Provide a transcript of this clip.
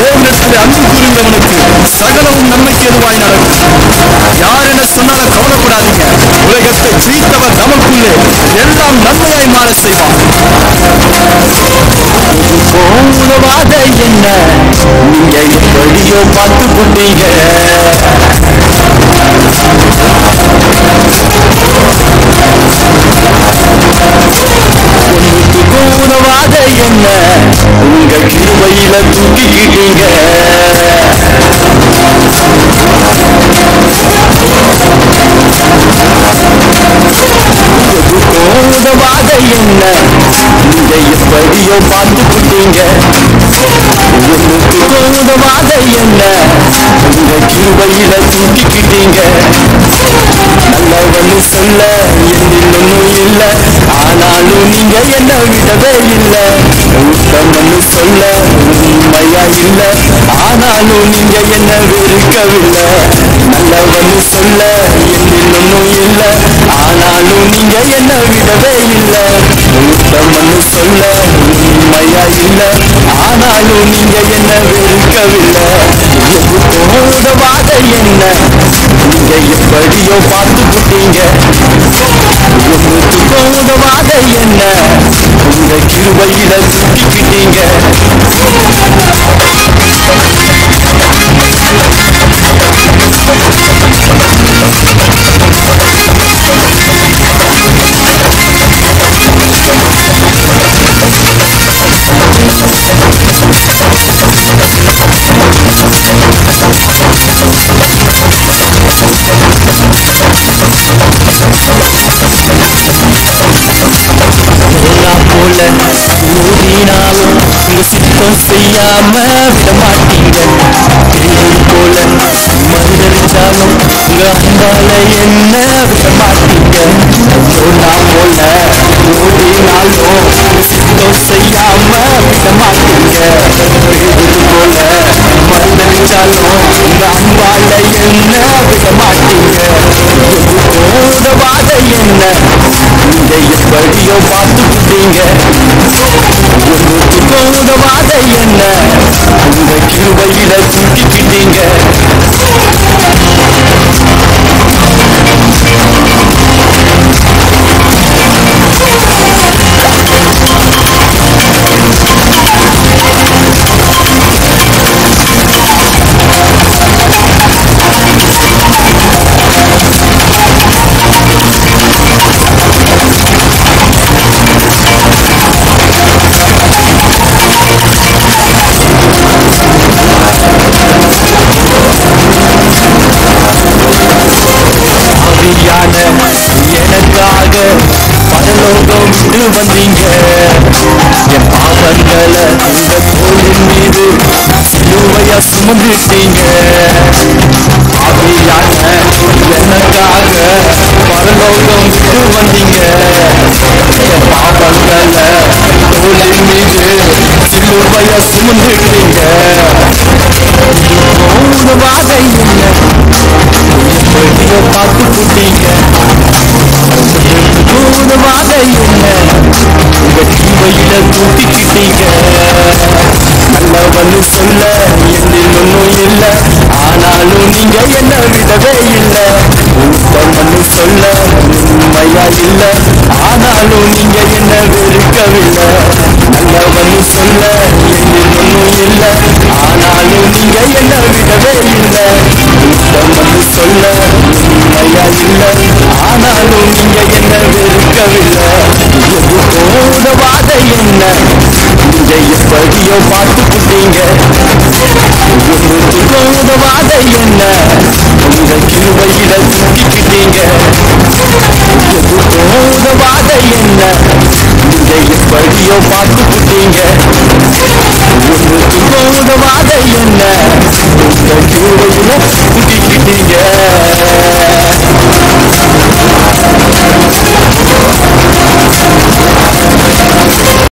தேவனிடத்தில் அன்பு கூறுகிறவனுக்கு சகலமும் நன்மைக்கு எதுவாய் நடக்கும் யார் என்ன சொன்னாலும் கவலைப்படாதீங்க உலகத்தை ஜீத்தவர் நமக்குள்ளே எல்லாம் நன்மையாய் மாற செய்வார் உணவாத என்ன நீங்க எப்படியோ பார்த்து கொண்டீங்க ஒன்றுக்கு உணவாத என்ன உங்க கிருபையில தூக்கிக்கிட்டீங்க உதவாத என்ன நீங்க எப்படியோ பார்த்துக்கிட்டீங்க ஒன்றுக்கு உதவாத என்ன உங்க கிருபையில தூக்கிக்கிட்டீங்க நல்லவன்னு சொல்ல என்னில் ஒன்றும் இல்ல ஆனாலும் நீங்க என்ன விடவே இல்ல உத்தமன்னு சொல்ல உண்மையா இல்ல ஆனாலும் நீங்க என்ன வெறுக்கவில்லை நல்லவன்னு சொல்ல என்னில் ஒன்றும் இல்ல ஆனாலும் நீங்க என்ன விடவே இல்ல உத்தமன்னு சொல்ல உண்மையா இல்ல ஆனாலும் நீங்க என்ன வெறுக்கவில்லை உதவாத என்ன நீங்க எப்படியோ பார்த்துக்கிட்டீங்க ஒன்றுக்கும் உதவாத என்ன உங்க கிருபையில சுட்டிக்கிட்டீங்க நான் போல ஓடினாலும் உங்க சித்தம் செய்யாம விட மாட்டீங்க தேடி போல மறுதளிச்சாலும் உங்க அன்பால என்ன விட மாட்டீங்க நான் போல ஓடினாலும் உங்க சித்தம் செய்யாம விட மாட்டீங்க தேடி போல மறுதளிச்சாலும் உங்க அன்பால என்ன விட மாட்டீங்க உதவாத என்ன நீங்க எப்படியோ பார்த்துக்கிட்டீங்க ஒன்றுக்கும் உதவாத என்ன உங்க கிருபையில தூக்கிக்கிட்டீங்க ஆவியான எனக்காக பரலோகம் விட்டு வந்தீங்க என் பாவங்களை உங்க தோளின் மீது சிலுவையா சுமந்துட்டீங்க ஆவியான எனக்காக பரலோகம் விட்டு வந்தீங்க என் பாவங்களை தோளின் மீது சிலுவையா சுமந்துட்டீங்க உணவாக என்ன எப்படியோ பார்த்து புட்டீங்க உணவாக என்ன உங்க தீவையில தூக்கிக்கிட்டீங்க நல்லவன்னு சொல்ல என்னில் ஒன்றும் இல்ல ஆனாலும் நீங்க என்ன விடவே இல்ல உத்தமன்னு சொல்ல உண்மையா இல்ல ஆனாலும் நீங்க என்ன வெறுக்கவில்லை நல்லவன்னு சொல்ல என்னில் ஒன்றும் இல்ல